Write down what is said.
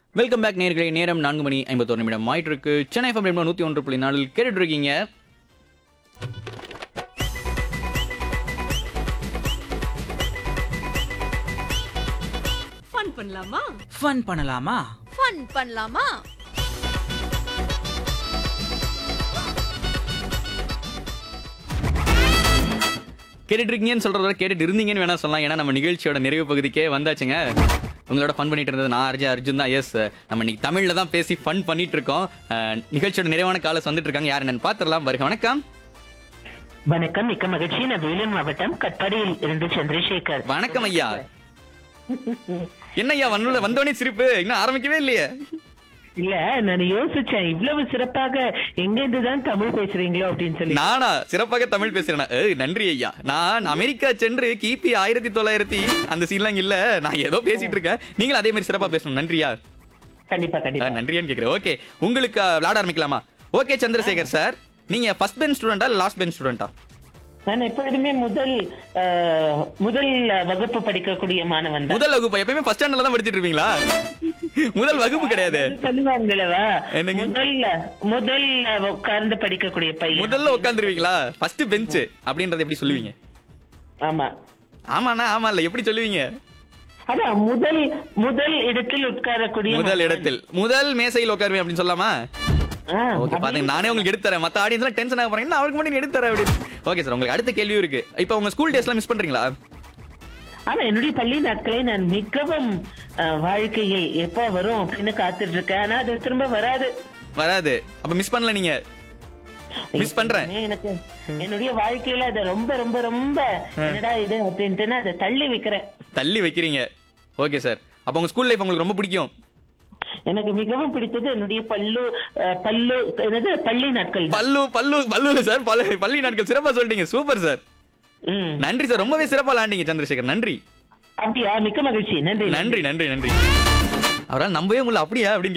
Welcome back நேர்களே நேரம் நான்கு மணி ஐம்பத்தோரு நிமிடம் ஆயிட்டு இருக்கு சென்னை ஃபம் நூத்தி ஒன்று புள்ளி நாலில் கேட்டுட்டு இருக்கீங்க ஃபன் பண்ணலாமா ஃபன் பண்ணலாமா ஃபன் பண்ணலாமா கேட்டுட்டு இருக்கீங்கன்னு சொல்றத கேட்டுட்டு இருந்தீங்கன்னு வேணா சொல்லலாம் ஏன்னா நம்ம நிகழ்ச்சியோட நிறைவு பகுதிக்கே வந்தாச்சுங்க உங்களோட ஃபன் பண்ணிட்டு இருந்தது நான் அர்ஜுன் அர்ஜுன் தான் எஸ் நம்ம இன்னைக்கு தமிழ்ல தான் பேசி ஃபன் பண்ணிட்டு இருக்கோம் அஹ், நிகழ்ச்சியோட நிறைவான காலஸ் வந்துட்டு இருக்காங்க யார் என்னன்னு பாத்துடலாம் வருக வணக்கம் வணக்கம் மிக்க மகிழ்ச்சி நான் வேலூர் மாவட்டம் கட்பாடியில் இருந்து சந்திரசேகர் வணக்கம் ஐயா என்ன ஐயா வந்த வந்தோடனே சிரிப்பு இன்னும் ஆரம்பிக்கவே இல்லையே இல்ல நான் யோசிச்சேன் இவ்வளவு சிறப்பாக எங்க இருந்து தான் தமிழ் பேசுறீங்களோ அப்படின்னு சொல்லி நானா சிறப்பாக தமிழ் பேசுறேன் ஏய், நன்றி ஐயா நான் அமெரிக்கா சென்று கிபி ஆயிரத்தி தொள்ளாயிரத்தி அந்த சீன்லாம் இல்ல நான் ஏதோ பேசிட்டு இருக்கேன் நீங்களும் அதே மாதிரி சிறப்பா பேசணும் நன்றியா கண்டிப்பா ஆ, கண்டிப்பா நன்றியான்னு கேக்குறேன் ஓகே உங்களுக்கு ஆ, விளையாட ஆரம்பிக்கலாமா ஓகே சந்திரசேகர் சார் நீங்க ஃபர்ஸ்ட் பெஞ்ச் ஸ்டூடெண்டா லாஸ்ட் பெஞ்ச் ஸ்டூடெண்டா நான் எப்பொழுதுமே முதல் அஹ், முதல் வகுப்பு படிக்கக்கூடிய மாணவன் தான் முதல் வகுப்பு எப்பயுமே ஃபர்ஸ்ட் ஸ்டாண்டர்ட்ல தான் படிச்சிட்டு இருப்பீங்களா முதல் வகுப்பு கிடையாது சொல்லுவாங்களவா என்னங்க? முதல்ல முதல்ல உட்கார்ந்து படிக்கக்கூடிய பையன் முதல்ல உட்காந்துருவீங்களா ஃபர்ஸ்ட் பெஞ்ச் அப்படின்றத எப்படி சொல்லுவீங்க ஆமா ஆமாண்ணா ஆமா இல்ல எப்படி சொல்லுவீங்க அதான் முதல் முதல் இடத்தில் உட்காரக்கூடிய முதல் மாணவன். இடத்தில் முதல் மேசையில் உட்காருவேன் அப்படின்னு சொல்லலாமா ஆ, ஓகே பாத்தீங்க நானே உங்களுக்கு எடுத்து தரேன் மத்த ஆடியன்ஸ்லாம் டென்ஷன் ஆக போறீங்க அவருக்கு மட்டும் எடுத்து தரேன் அப்படின்னு ஓகே சார் உங்களுக்கு அடுத்த கேள்வியும் இருக்கு இப்போ உங்க ஸ்கூல் டேஸ்லாம் மிஸ் பண்றீங்களா ஆனா என்னுடைய பள்ளி நாட்களை நான் மிகவும் அஹ், வாழ்க்கையில் எப்ப வரும் அப்படின்னு காத்துட்டு இருக்கேன் ஆனா அது திரும்ப வராது வராது அப்ப மிஸ் பண்ணல நீங்க மிஸ் பண்றேன் எனக்கு என்னுடைய வாழ்க்கையில அதை ரொம்ப ரொம்ப ரொம்ப என்னடா இது அப்படின்ட்டு நான் அதை தள்ளி வைக்கிறேன் தள்ளி வைக்கிறீங்க ஓகே சார் அப்ப உங்க ஸ்கூல் லைஃப் உங்களுக்கு ரொம்ப பிடிக்கும் எனக்கு மிகவும் பிடித்தது என்னுடைய பல்லு அஹ், பல்லு என்னது பள்ளி நாட்கள் தான். பல்லு பல்லு பல்லு சார் பல்லு பள்ளி நாட்கள் சிறப்பா சொல்லிட்டீங்க சூப்பர் சார் ம். நன்றி சார் ரொம்பவே சிறப்பா விளாண்டீங்க சந்திரசேகர் நன்றி அப்படியா மிக்க மகிழ்ச்சி நன்றி நன்றி நன்றி நன்றி அவரால் நம்பவே முடியல அப்படியா அப்படின்னு